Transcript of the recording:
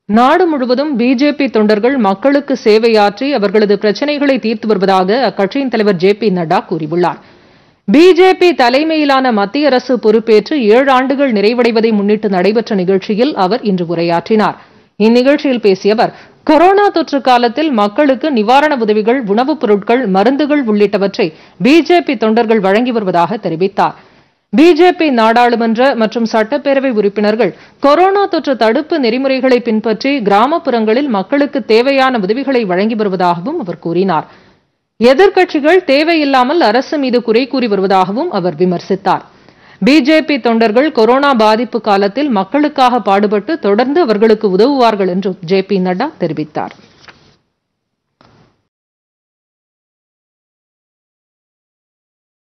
நாடு முழுவதும் பிஜேபி தொண்டர்கள் மக்களுக்கு சேவையாற்றி அவர்களது பிரச்சனைகளை தீர்த்து வருவதாக அக்கட்சியின் தலைவர் ஜே பி நட்டா கூறியுள்ளார் பிஜேபி தலைமையிலான மத்திய அரசு பொறுப்பேற்று ஏழு ஆண்டுகள் நிறைவடைவதை முன்னிட்டு நடைபெற்ற நிகழ்ச்சியில் அவர் இன்று உரையாற்றினார் இந்நிகழ்ச்சியில் பேசிய அவர் கொரோனா தொற்று காலத்தில் மக்களுக்கு நிவாரண உதவிகள் உணவுப் பொருட்கள் மருந்துகள் உள்ளிட்டவற்றை பிஜேபி தொண்டர்கள் வழங்கி வருவதாக தெரிவித்தார் பிஜேபி நாடாளுமன்ற மற்றும் சட்டப்பேரவை உறுப்பினர்கள் கொரோனா தொற்று தடுப்பு நெறிமுறைகளை பின்பற்றி கிராமப்புறங்களில் மக்களுக்கு தேவையான உதவிகளை வழங்கி வருவதாகவும் அவர் கூறினார் எதிர்க்கட்சிகள் தேவையில்லாமல் அரசு மீது குறை கூறி வருவதாகவும் அவர் விமர்சித்தார் பிஜேபி தொண்டர்கள் கொரோனா பாதிப்பு காலத்தில் மக்களுக்காக பாடுபட்டு தொடர்ந்து அவர்களுக்கு உதவுவார்கள் என்றும் ஜே பி நட்டா தெரிவித்தார்